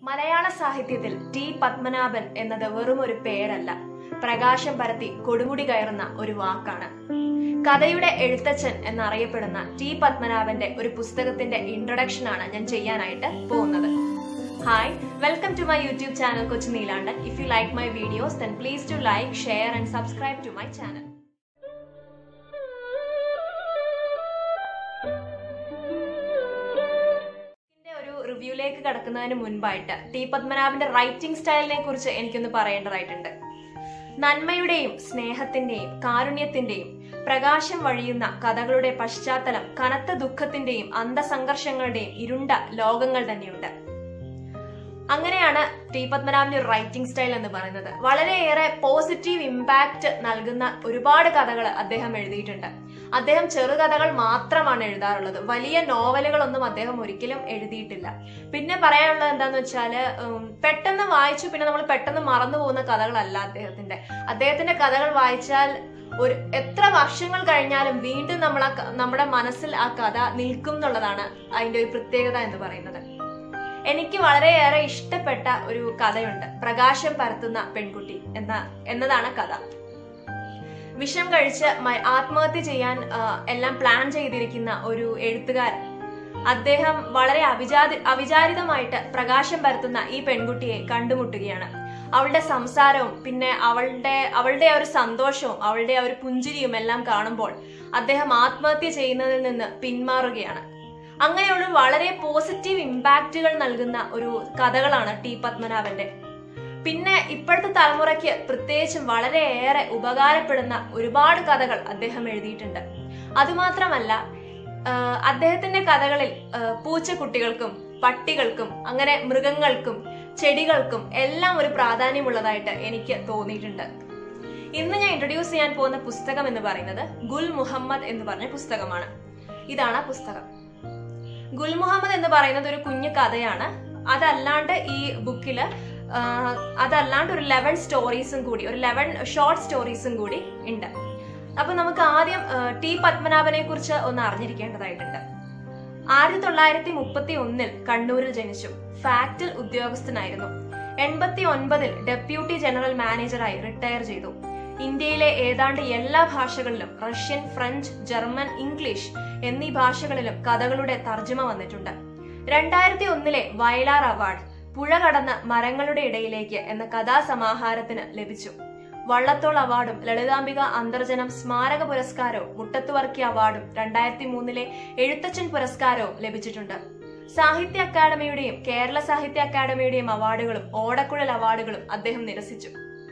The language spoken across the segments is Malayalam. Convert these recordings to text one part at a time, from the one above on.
മലയാള സാഹിത്യത്തിൽ ടി പത്മനാഭൻ എന്നത് വെറും ഒരു പേരല്ല പ്രകാശം പരത്തി കൊടുമുടി കയറുന്ന ഒരു വാക്കാണ് കഥയുടെ എഴുത്തച്ഛൻ എന്നറിയപ്പെടുന്ന ടി പത്മനാഭന്റെ ഒരു പുസ്തകത്തിന്റെ ഇൻട്രൊഡക്ഷൻ ആണ് ഞാൻ ചെയ്യാനായിട്ട് പോകുന്നത് hi welcome to my YouTube channel Kochu Neelandan if you like my videos then please to like share and subscribe to my channel ഇതിന്റെ ഒരു റിവ്യൂലേക്ക് കടക്കുന്നതിന് മുൻപായിട്ട് ടി പത്മനാഭന്റെ റൈറ്റിംഗ് സ്റ്റൈലിനെ കുറിച്ച് എനിക്കൊന്ന് പറയേണ്ടതായിട്ടുണ്ട് നന്മയുടെയും സ്നേഹത്തിന്റെയും കാരുണ്യത്തിന്റെയും പ്രകാശം വഴിയുന്ന കഥകളുടെ പശ്ചാത്തലം കനത്ത ദുഃഖത്തിന്റെയും അന്തസംഘർഷങ്ങളുടെയും ഇരുണ്ട ലോകങ്ങൾ തന്നെയുണ്ട് അങ്ങനെയാണ് ടി പത്മനാഭന്റെ ഒരു റൈറ്റിംഗ് സ്റ്റൈൽ എന്ന് പറയുന്നത് വളരെയേറെ പോസിറ്റീവ് ഇമ്പാക്റ്റ് നൽകുന്ന ഒരുപാട് കഥകൾ അദ്ദേഹം എഴുതിയിട്ടുണ്ട് അദ്ദേഹം ചെറുകഥകൾ മാത്രമാണ് എഴുതാറുള്ളത് വലിയ നോവലുകളൊന്നും അദ്ദേഹം ഒരിക്കലും എഴുതിയിട്ടില്ല പിന്നെ പറയാനുള്ളത് എന്താന്ന് വെച്ചാല് ഉം, പെട്ടെന്ന് വായിച്ചു പിന്നെ നമ്മൾ പെട്ടെന്ന് മറന്നു പോകുന്ന കഥകളല്ല അദ്ദേഹത്തിന്റെ അദ്ദേഹത്തിന്റെ കഥകൾ വായിച്ചാൽ ഒരു എത്ര വർഷങ്ങൾ കഴിഞ്ഞാലും വീണ്ടും നമ്മൾ ആ ക- നമ്മുടെ മനസ്സിൽ ആ കഥ നിൽക്കും എന്നുള്ളതാണ് അതിന്റെ ഒരു പ്രത്യേകത എന്ന് പറയുന്നത് എനിക്ക് വളരെയേറെ ഇഷ്ടപ്പെട്ട ഒരു കഥയുണ്ട് പ്രകാശം പരത്തുന്ന പെൺകുട്ടി എന്ന എന്നതാണ് കഥ വിഷം കഴിച്ച് മ- ആത്മഹത്യ ചെയ്യാൻ ആ, എല്ലാം പ്ലാൻ ചെയ്തിരിക്കുന്ന ഒരു എഴുത്തുകാരൻ അദ്ദേഹം വളരെ അവിചാരി അവിചാരിതമായിട്ട് പ്രകാശം പരത്തുന്ന ഈ പെൺകുട്ടിയെ കണ്ടുമുട്ടുകയാണ് അവളുടെ സംസാരവും പിന്നെ അവളുടെ അവളുടെ ആ ഒരു സന്തോഷവും അവളുടെ ആ ഒരു പുഞ്ചിരിയും എല്ലാം കാണുമ്പോൾ അദ്ദേഹം ആത്മഹത്യ ചെയ്യുന്നതിൽ നിന്ന് പിന്മാറുകയാണ് അങ്ങനെയുള്ള വളരെ പോസിറ്റീവ് ഇമ്പാക്റ്റുകൾ നൽകുന്ന ഒരു കഥകളാണ് ടി പത്മനാഭന്റെ പിന്നെ ഇപ്പോഴത്തെ തലമുറയ്ക്ക് പ്രത്യേകിച്ചും വളരെയേറെ ഉപകാരപ്പെടുന്ന ഒരുപാട് കഥകൾ അദ്ദേഹം എഴുതിയിട്ടുണ്ട് അതുമാത്രമല്ല ആഹ് അദ്ദേഹത്തിന്റെ കഥകളിൽ ആഹ് പൂച്ചക്കുട്ടികൾക്കും പട്ടികൾക്കും അങ്ങനെ മൃഗങ്ങൾക്കും ചെടികൾക്കും എല്ലാം ഒരു പ്രാധാന്യമുള്ളതായിട്ട് എനിക്ക് തോന്നിയിട്ടുണ്ട് ഇന്ന് ഞാൻ ഇൻട്രൊഡ്യൂസ് ചെയ്യാൻ പോകുന്ന പുസ്തകം എന്ന് പറയുന്നത് ഗുൽ മുഹമ്മദ് എന്ന് പറഞ്ഞ പുസ്തകമാണ് ഇതാണ് ആ പുസ്തകം ഗുൽ മുഹമ്മദ് എന്ന് പറയുന്നത് ഒരു കുഞ്ഞു കഥയാണ് അതല്ലാണ്ട് ഈ ബുക്കില് ആഹ്, അതല്ലാണ്ട് ഒരു ലെവൻ സ്റ്റോറീസും കൂടി ഒരു ലെവൻ ഷോർട്ട് സ്റ്റോറീസും കൂടി ഉണ്ട് അപ്പൊ നമുക്ക് ആദ്യം ആഹ്, ടി പത്മനാഭനെ കുറിച്ച് ഒന്ന് അറിഞ്ഞിരിക്കേണ്ടതായിട്ടുണ്ട് ആയിരത്തി തൊള്ളായിരത്തി മുപ്പത്തി ഒന്നിൽ കണ്ണൂരിൽ ജനിച്ചു ഫാക്ടിൽ ഉദ്യോഗസ്ഥനായിരുന്നു എൺപത്തി ഒൻപതിൽ ഡെപ്യൂട്ടി ജനറൽ മാനേജറായി റിട്ടയർ ചെയ്തു ഇന്ത്യയിലെ ഏതാണ്ട് എല്ലാ ഭാഷകളിലും റഷ്യൻ ഫ്രഞ്ച് ജർമ്മൻ ഇംഗ്ലീഷ് എന്നീ ഭാഷകളിലും കഥകളുടെ തർജ്ജമ വന്നിട്ടുണ്ട് രണ്ടായിരത്തി ഒന്നിലെ വയലാർ അവാർഡ് പുഴ കടന്ന മരങ്ങളുടെ ഇടയിലേക്ക് എന്ന കഥാസമാഹാരത്തിന് ലഭിച്ചു വള്ളത്തോൾ അവാർഡും ലളിതാംബിക അന്തർജനം സ്മാരക പുരസ്കാരവും മുട്ടത്തുവർക്കി അവാർഡും രണ്ടായിരത്തി മൂന്നിലെ എഴുത്തച്ഛൻ പുരസ്കാരവും ലഭിച്ചിട്ടുണ്ട് സാഹിത്യ അക്കാദമിയുടെയും കേരള സാഹിത്യ അക്കാദമിയുടെയും അവാർഡുകളും ഓടക്കുഴൽ അവാർഡുകളും അദ്ദേഹം നിരസിച്ചു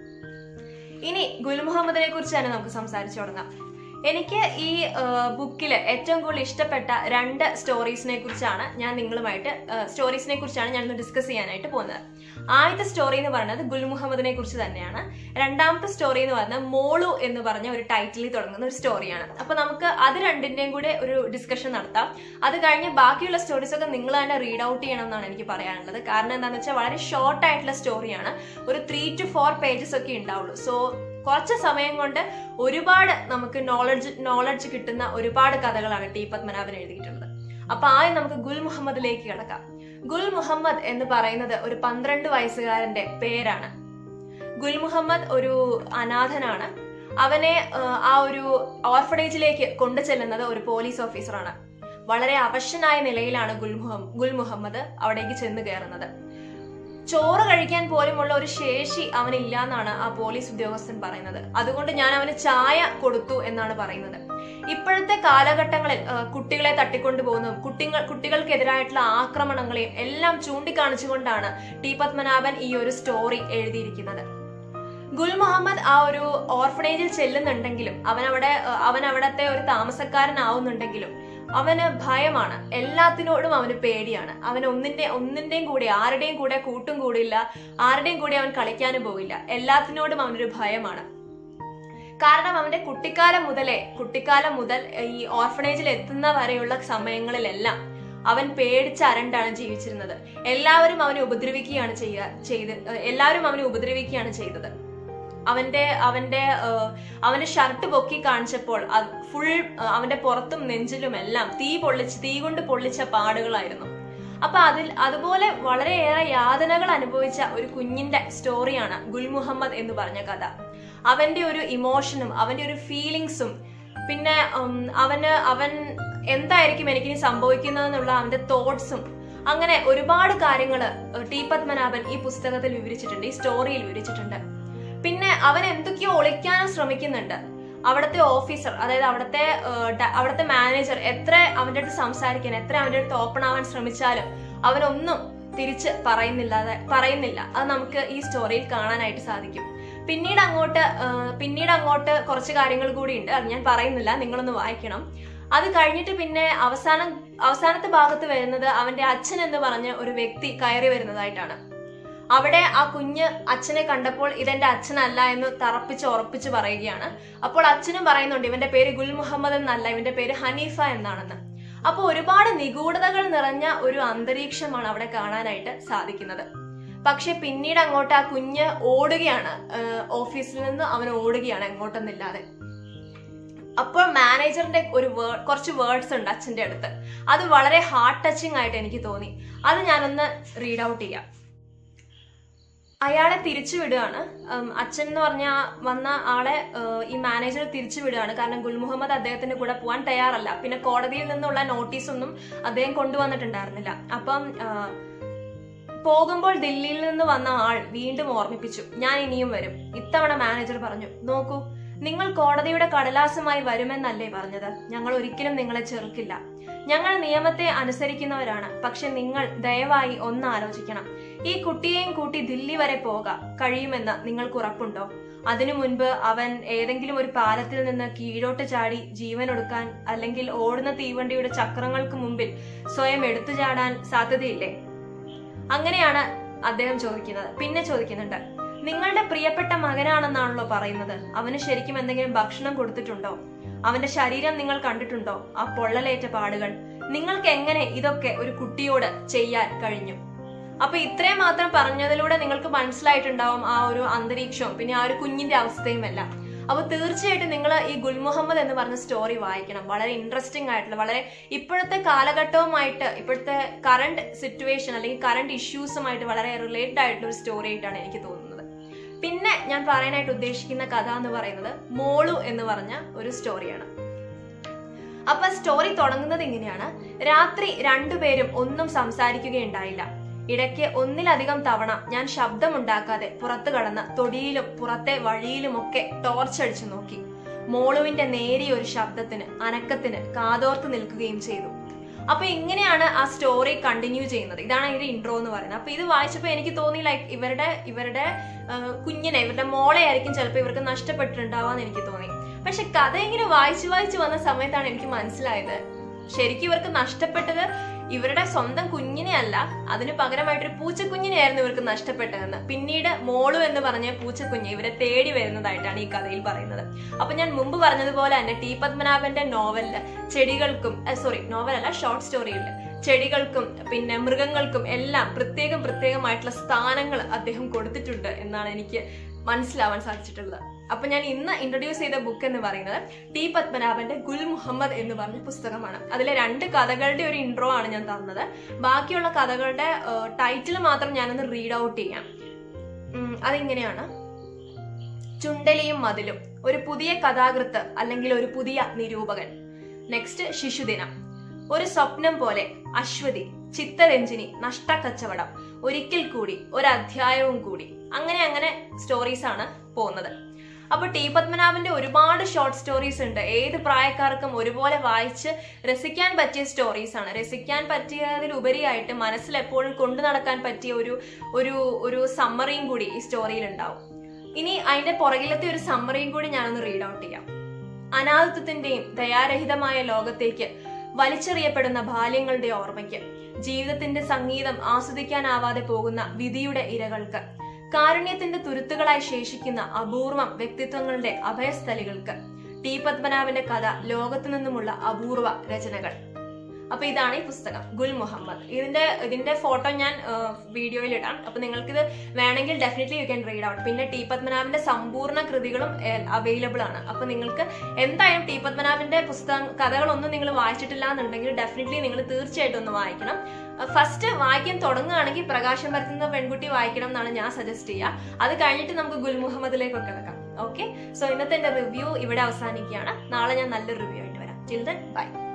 ഇനി ഗുൽ മുഹമ്മദിനെ കുറിച്ച് തന്നെ നമുക്ക് സംസാരിച്ചു തുടങ്ങാം എനിക്ക് ഈ ബുക്കിൽ ഏറ്റവും കൂടുതൽ ഇഷ്ടപ്പെട്ട രണ്ട് സ്റ്റോറീസിനെ കുറിച്ചാണ് ഞാൻ നിങ്ങളുമായിട്ട് സ്റ്റോറീസിനെ കുറിച്ചാണ് ഞാൻ ഡിസ്കസ് ചെയ്യാനായിട്ട് പോകുന്നത് ആദ്യത്തെ സ്റ്റോറി എന്ന് പറയുന്നത് ഗുൽ മുഹമ്മദിനെ കുറിച്ച് തന്നെയാണ് രണ്ടാമത്തെ സ്റ്റോറി എന്ന് പറയുന്നത് മോളു എന്ന് പറഞ്ഞ ഒരു ടൈറ്റിലിൽ തുടങ്ങുന്ന ഒരു സ്റ്റോറിയാണ് അപ്പൊ നമുക്ക് അത് രണ്ടിന്റെയും കൂടെ ഒരു ഡിസ്കഷൻ നടത്താം അത് കഴിഞ്ഞ് ബാക്കിയുള്ള സ്റ്റോറീസ് ഒക്കെ നിങ്ങൾ തന്നെ റീഡ് ഔട്ട് ചെയ്യണം എന്നാണ് എനിക്ക് പറയാനുള്ളത് കാരണം എന്താണെന്ന് വെച്ചാൽ വളരെ ഷോർട്ട് ആയിട്ടുള്ള സ്റ്റോറിയാണ് ഒരു ത്രീ ടു ഫോർ പേജസ് ഒക്കെ ഉണ്ടാവുള്ളൂ സോ കുറച്ച് സമയം കൊണ്ട് ഒരുപാട് നമുക്ക് നോളജ് നോളജ് കിട്ടുന്ന ഒരുപാട് കഥകളാണ് ടി പത്മനാഭൻ എഴുതിയിട്ടുള്ളത് അപ്പൊ ആദ്യം നമുക്ക് ഗുൽ മുഹമ്മദിലേക്ക് കിടക്കാം ഗുൽ മുഹമ്മദ് എന്ന് പറയുന്നത് ഒരു പന്ത്രണ്ട് വയസ്സുകാരന്റെ പേരാണ് ഗുൽ മുഹമ്മദ് ഒരു അനാഥനാണ് അവനെ ആ, ആ ഒരു ഓർഫണേജിലേക്ക് കൊണ്ടു ചെല്ലുന്നത് ഒരു പോലീസ് ഓഫീസറാണ് വളരെ അവശനായ നിലയിലാണ് ഗുൽ മുഹമ്മദ് ഗുൽ മുഹമ്മദ് അവിടേക്ക് ചെന്ന് കയറുന്നത് ചോറ് കഴിക്കാൻ പോലുമുള്ള ഒരു ശേഷി അവനില്ല എന്നാണ് ആ പോലീസ് ഉദ്യോഗസ്ഥൻ പറയുന്നത് അതുകൊണ്ട് ഞാൻ അവന് ചായ കൊടുത്തു എന്നാണ് പറയുന്നത് ഇപ്പോഴത്തെ കാലഘട്ടങ്ങളിൽ ആ, കുട്ടികളെ തട്ടിക്കൊണ്ടു പോകുന്നതും കുട്ടികൾ കുട്ടികൾക്കെതിരായിട്ടുള്ള ആക്രമണങ്ങളെയും എല്ലാം ചൂണ്ടിക്കാണിച്ചുകൊണ്ടാണ് ടി പത്മനാഭൻ ഈ ഒരു സ്റ്റോറി എഴുതിയിരിക്കുന്നത് ഗുൽ മുഹമ്മദ് ആ ഒരു ഓർഫണേജിൽ ചെല്ലുന്നുണ്ടെങ്കിലും അവൻ അവിടെ അവൻ അവിടത്തെ ഒരു താമസക്കാരനാവുന്നുണ്ടെങ്കിലും അവന് ഭയമാണ് എല്ലാത്തിനോടും അവന് പേടിയാണ് അവൻ ഒന്നിന്റെ ഒന്നിന്റെയും കൂടെ ആരുടെയും കൂടെ കൂട്ടും കൂടില്ല ആരുടെയും കൂടെ അവൻ കളിക്കാനും പോകില്ല എല്ലാത്തിനോടും അവനൊരു ഭയമാണ് കാരണം അവന്റെ കുട്ടിക്കാലം മുതലേ കുട്ടിക്കാലം മുതൽ ഈ ഓർഫണേജിൽ എത്തുന്ന വരെയുള്ള സമയങ്ങളിലെല്ലാം അവൻ പേടിച്ച് അരണ്ടാണ് ജീവിച്ചിരുന്നത് എല്ലാവരും അവനെ ഉപദ്രവിക്കുകയാണ് ചെയ്യുക ചെയ്ത് എല്ലാവരും അവനെ ഉപദ്രവിക്കുകയാണ് ചെയ്തത് അവന്റെ അവന്റെ ഏഹ്, അവന്റെ ഷർട്ട് പൊക്കി കാണിച്ചപ്പോൾ ഫുൾ അവന്റെ പുറത്തും നെഞ്ചിലും എല്ലാം തീ പൊള്ളിച്ച് തീ കൊണ്ട് പൊള്ളിച്ച പാടുകളായിരുന്നു അപ്പൊ അതിൽ അതുപോലെ വളരെയേറെ യാതനകൾ അനുഭവിച്ച ഒരു കുഞ്ഞിന്റെ സ്റ്റോറിയാണ് ഗുൽ മുഹമ്മദ് എന്ന് പറഞ്ഞ കഥ അവന്റെ ഒരു ഇമോഷനും അവന്റെ ഒരു ഫീലിങ്സും പിന്നെ ഉം, അവന് അവൻ എന്തായിരിക്കും എനിക്കിനി സംഭവിക്കുന്നതെന്നുള്ള അവന്റെ തോട്ട്സും അങ്ങനെ ഒരുപാട് കാര്യങ്ങൾ ടി പത്മനാഭൻ ഈ പുസ്തകത്തിൽ വിവരിച്ചിട്ടുണ്ട് ഈ സ്റ്റോറിയിൽ വിവരിച്ചിട്ടുണ്ട് പിന്നെ അവൻ എന്തൊക്കെയോ ഒളിക്കാനും ശ്രമിക്കുന്നുണ്ട് അവിടുത്തെ ഓഫീസർ അതായത് അവിടുത്തെ ഏഹ്, ഡ- അവിടുത്തെ മാനേജർ എത്ര അവന്റെ അടുത്ത് സംസാരിക്കാൻ എത്ര അവന്റെ അടുത്ത് ഓപ്പൺ ആവാൻ ശ്രമിച്ചാലും അവനൊന്നും തിരിച്ച് പറയുന്നില്ലാതെ പറയുന്നില്ല അത് നമുക്ക് ഈ സ്റ്റോറിയിൽ കാണാനായിട്ട് സാധിക്കും പിന്നീട് അങ്ങോട്ട് ഏഹ്, പിന്നീട് അങ്ങോട്ട് കുറച്ച് കാര്യങ്ങൾ കൂടി ഉണ്ട് അത് ഞാൻ പറയുന്നില്ല നിങ്ങളൊന്ന് വായിക്കണം അത് കഴിഞ്ഞിട്ട് പിന്നെ അവസാനം അവസാനത്തെ ഭാഗത്ത് വരുന്നത് അവന്റെ അച്ഛൻ എന്ന് പറഞ്ഞ ഒരു വ്യക്തി കയറി വരുന്നതായിട്ടാണ് അവിടെ ആ കുഞ്ഞ് അച്ഛനെ കണ്ടപ്പോൾ ഇതെന്റെ അച്ഛനല്ല എന്ന് തറപ്പിച്ച് ഉറപ്പിച്ച് പറയുകയാണ് അപ്പോൾ അച്ഛനും പറയുന്നുണ്ട് ഇവന്റെ പേര് ഗുൽ മുഹമ്മദ് എന്നല്ല ഇവന്റെ പേര് ഹനീഫ എന്നാണെന്ന് അപ്പോൾ ഒരുപാട് നിഗൂഢതകൾ നിറഞ്ഞ ഒരു അന്തരീക്ഷമാണ് അവിടെ കാണാനായിട്ട് സാധിക്കുന്നത് പക്ഷെ പിന്നീട് അങ്ങോട്ട് ആ കുഞ്ഞ് ഓടുകയാണ് ഏഹ് ഓഫീസിൽ നിന്ന് അവൻ ഓടുകയാണ് എങ്ങോട്ടെന്നില്ലാതെ അപ്പോൾ മാനേജറിന്റെ ഒരു വേർഡ് കുറച്ച് വേർഡ്സ് ഉണ്ട് അച്ഛന്റെ അടുത്ത് അത് വളരെ ഹാർട്ട് ടച്ചിങ് ആയിട്ട് എനിക്ക് തോന്നി അത് ഞാനൊന്ന് റീഡ് ഔട്ട് ചെയ്യാം അയാളെ തിരിച്ചു വിടുകയാണ് ഉം, അച്ഛൻ എന്ന് പറഞ്ഞ ആ വന്ന ആളെ ഏഹ്, ഈ മാനേജർ തിരിച്ചു വിടുകയാണ് കാരണം ഗുൽ മുഹമ്മദ് അദ്ദേഹത്തിന്റെ കൂടെ പോകാൻ തയ്യാറല്ല പിന്നെ കോടതിയിൽ നിന്നുള്ള നോട്ടീസ് ഒന്നും അദ്ദേഹം കൊണ്ടുവന്നിട്ടുണ്ടായിരുന്നില്ല അപ്പം ആഹ്, പോകുമ്പോൾ ദില്ലിയിൽ നിന്ന് വന്ന ആൾ വീണ്ടും ഓർമ്മിപ്പിച്ചു ഞാൻ ഇനിയും വരും ഇത്തവണ മാനേജർ പറഞ്ഞു നോക്കൂ നിങ്ങൾ കോടതിയുടെ കടലാസുമായി വരുമെന്നല്ലേ പറഞ്ഞത് ഞങ്ങൾ ഒരിക്കലും നിങ്ങളെ ചെറുക്കില്ല ഞങ്ങൾ നിയമത്തെ അനുസരിക്കുന്നവരാണ് പക്ഷെ നിങ്ങൾ ദയവായി ഒന്ന് ആലോചിക്കണം ഈ കുട്ടിയെയും കൂട്ടി ദില്ലി വരെ പോകാം കഴിയുമെന്ന് നിങ്ങൾക്ക് ഉറപ്പുണ്ടോ അതിനു മുൻപ് അവൻ ഏതെങ്കിലും ഒരു പാലത്തിൽ നിന്ന് കീഴോട്ട് ചാടി ജീവനൊടുക്കാൻ അല്ലെങ്കിൽ ഓടുന്ന തീവണ്ടിയുടെ ചക്രങ്ങൾക്ക് മുമ്പിൽ സ്വയം എടുത്തു ചാടാൻ സാധ്യതയില്ലേ അങ്ങനെയാണ് അദ്ദേഹം ചോദിക്കുന്നത് പിന്നെ ചോദിക്കുന്നുണ്ട് നിങ്ങളുടെ പ്രിയപ്പെട്ട മകനാണെന്നാണല്ലോ പറയുന്നത് അവന് ശരിക്കും എന്തെങ്കിലും ഭക്ഷണം കൊടുത്തിട്ടുണ്ടോ അവന്റെ ശരീരം നിങ്ങൾ കണ്ടിട്ടുണ്ടോ ആ പൊള്ളലേറ്റ പാടുകൾ നിങ്ങൾക്ക് എങ്ങനെ ഇതൊക്കെ ഒരു കുട്ടിയോട് ചെയ്യാൻ കഴിഞ്ഞു അപ്പൊ ഇത്രയും മാത്രം പറഞ്ഞതിലൂടെ നിങ്ങൾക്ക് മനസ്സിലായിട്ടുണ്ടാവും ആ ഒരു അന്തരീക്ഷവും പിന്നെ ആ ഒരു കുഞ്ഞിന്റെ അവസ്ഥയും എല്ലാം അപ്പൊ തീർച്ചയായിട്ടും നിങ്ങൾ ഈ ഗുൽ മുഹമ്മദ് എന്ന് പറഞ്ഞ സ്റ്റോറി വായിക്കണം വളരെ ഇൻട്രസ്റ്റിംഗ് ആയിട്ടുള്ള വളരെ ഇപ്പോഴത്തെ കാലഘട്ടവുമായിട്ട് ഇപ്പോഴത്തെ കറണ്ട് സിറ്റുവേഷൻ അല്ലെങ്കിൽ കറണ്ട് ഇഷ്യൂസുമായിട്ട് വളരെ റിലേറ്റഡ് ആയിട്ടുള്ള ഒരു സ്റ്റോറി ആയിട്ടാണ് എനിക്ക് തോന്നുന്നത് പിന്നെ ഞാൻ പറയാനായിട്ട് ഉദ്ദേശിക്കുന്ന കഥ എന്ന് പറയുന്നത് മോളു എന്ന് പറഞ്ഞ ഒരു സ്റ്റോറിയാണ് അപ്പൊ സ്റ്റോറി തുടങ്ങുന്നത് ഇങ്ങനെയാണ് രാത്രി രണ്ടുപേരും ഒന്നും സംസാരിക്കുകയുണ്ടായില്ല ഇടയ്ക്ക് ഒന്നിലധികം തവണ ഞാൻ ശബ്ദമുണ്ടാക്കാതെ പുറത്തു കടന്ന് തൊടിയിലും പുറത്തെ വഴിയിലുമൊക്കെ ടോർച്ചടിച്ചു നോക്കി മോളുവിന്റെ നേരിയ ഒരു ശബ്ദത്തിന് അനക്കത്തിന് കാതോർത്ത് നിൽക്കുകയും ചെയ്തു അപ്പൊ ഇങ്ങനെയാണ് ആ സ്റ്റോറി കണ്ടിന്യൂ ചെയ്യുന്നത് ഇതാണ് ഇതിന്റെ ഇൻട്രോ എന്ന് പറയുന്നത് അപ്പൊ ഇത് വായിച്ചപ്പോൾ എനിക്ക് തോന്നി ലൈക്ക് ഇവരുടെ ഇവരുടെ ആ, കുഞ്ഞിനെ ഇവരുടെ മോളെ ആയിരിക്കും ചിലപ്പോൾ ഇവർക്ക് നഷ്ടപ്പെട്ടിട്ടുണ്ടാവാന്ന് എനിക്ക് തോന്നി പക്ഷെ കഥ ഇങ്ങനെ വായിച്ചു വായിച്ചു വന്ന സമയത്താണ് എനിക്ക് മനസ്സിലായത് ശരിക്കും ഇവർക്ക് നഷ്ടപ്പെട്ടത് ഇവരുടെ സ്വന്തം കുഞ്ഞിനെ അല്ല അതിന് പകരമായിട്ടൊരു പൂച്ചക്കുഞ്ഞിനെയായിരുന്നു ഇവർക്ക് നഷ്ടപ്പെട്ടതെന്ന് പിന്നീട് മോളു എന്ന് പറഞ്ഞ പൂച്ചക്കുഞ്ഞ് ഇവരെ തേടി വരുന്നതായിട്ടാണ് ഈ കഥയിൽ പറയുന്നത് അപ്പൊ ഞാൻ മുമ്പ് പറഞ്ഞതുപോലെ തന്നെ ടി പത്മനാഭന്റെ നോവലില് ചെടികൾക്കും സോറി നോവലല്ല ഷോർട്ട് സ്റ്റോറിയില് ചെടികൾക്കും പിന്നെ മൃഗങ്ങൾക്കും എല്ലാം പ്രത്യേകം പ്രത്യേകമായിട്ടുള്ള സ്ഥാനങ്ങൾ അദ്ദേഹം കൊടുത്തിട്ടുണ്ട് എന്നാണ് എനിക്ക് മനസ്സിലാവാൻ സാധിച്ചിട്ടുള്ളത് അപ്പൊ ഞാൻ ഇന്ന് ഇൻട്രൊഡ്യൂസ് ചെയ്ത ബുക്ക് എന്ന് പറയുന്നത് ടി പത്മനാഭന്റെ ഗുൽ മുഹമ്മദ് എന്ന് പറഞ്ഞ പുസ്തകമാണ് അതിലെ രണ്ട് കഥകളുടെ ഒരു ഇൻട്രോ ആണ് ഞാൻ തന്നത് ബാക്കിയുള്ള കഥകളുടെ ടൈറ്റിൽ മാത്രം ഞാനൊന്ന് റീഡ് ഔട്ട് ചെയ്യാം ഉം, അതിങ്ങനെയാണ് ചുണ്ടലിയും മതിലും ഒരു പുതിയ കഥാകൃത്ത് അല്ലെങ്കിൽ ഒരു പുതിയ നിരൂപകൻ നെക്സ്റ്റ് ശിശുദിനം ഒരു സ്വപ്നം പോലെ അശ്വതി ചിത്തരഞ്ജിനി നഷ്ടക്കച്ചവടം ഒരിക്കൽ കൂടി ഒരു അധ്യായവും കൂടി അങ്ങനെ അങ്ങനെ സ്റ്റോറീസ് ആണ് പോകുന്നത് അപ്പൊ ടി പത്മനാഭന്റെ ഒരുപാട് ഷോർട്ട് സ്റ്റോറീസ് ഉണ്ട് ഏത് പ്രായക്കാർക്കും ഒരുപോലെ വായിച്ച് രസിക്കാൻ പറ്റിയ സ്റ്റോറീസ് ആണ് രസിക്കാൻ പറ്റിയതിലുപരിയായിട്ട് മനസ്സിൽ എപ്പോഴും കൊണ്ടു നടക്കാൻ പറ്റിയ ഒരു ഒരു ഒരു സമ്മറിയും കൂടി ഈ സ്റ്റോറിയിൽ ഉണ്ടാവും ഇനി അതിന്റെ പുറകിലത്തെ ഒരു സമ്മറിയും കൂടി ഞാനൊന്ന് റീഡ് ഔട്ട് ചെയ്യാം അനാഥത്വത്തിന്റെയും ദയാരഹിതമായ ലോകത്തേക്ക് വലിച്ചെറിയപ്പെടുന്ന ബാല്യങ്ങളുടെ ഓർമ്മയ്ക്ക് ജീവിതത്തിന്റെ സംഗീതം ആസ്വദിക്കാനാവാതെ പോകുന്ന വിധിയുടെ ഇരകൾക്ക് കാരുണ്യത്തിന്റെ തുരുത്തുകളായി ശേഷിക്കുന്ന അപൂർവം വ്യക്തിത്വങ്ങളുടെ അഭയസ്ഥലികൾക്ക് ടി പത്മനാഭന്റെ കഥ ലോകത്തു നിന്നുമുള്ള അപൂർവ രചനകൾ അപ്പൊ ഇതാണ് ഈ പുസ്തകം ഗുൽ മുഹമ്മദ് ഇതിന്റെ ഇതിന്റെ ഫോട്ടോ ഞാൻ വീഡിയോയിൽ ഇടാം അപ്പൊ നിങ്ങൾക്കിത് വേണമെങ്കിൽ definitely you can read out പിന്നെ ടി പത്മനാഭന്റെ സമ്പൂർണ്ണ കൃതികളും അവൈലബിൾ ആണ് അപ്പൊ നിങ്ങൾക്ക് എന്തായാലും ടി പത്മനാഭന്റെ പുസ്തകം കഥകളൊന്നും നിങ്ങൾ വായിച്ചിട്ടില്ല എന്നുണ്ടെങ്കിൽ ഡെഫിനറ്റ്ലി നിങ്ങൾ തീർച്ചയായിട്ടും ഒന്ന് വായിക്കണം ഫസ്റ്റ് വായിക്കാൻ തുടങ്ങുകയാണെങ്കിൽ പ്രകാശം പരത്തുന്ന പെൺകുട്ടി വായിക്കണം എന്നാണ് ഞാൻ സജസ്റ്റ് ചെയ്യുക അത് കഴിഞ്ഞിട്ട് നമുക്ക് ഗുൽ മുഹമ്മദിലേക്കൊക്കെ കിടക്കാം ഓക്കെ സോ ഇന്നത്തെ എന്റെ റിവ്യൂ ഇവിടെ അവസാനിക്കുകയാണ് നാളെ ഞാൻ നല്ലൊരു റിവ്യൂ ആയിട്ട് വരാം ടിൽ ദൻ ബൈ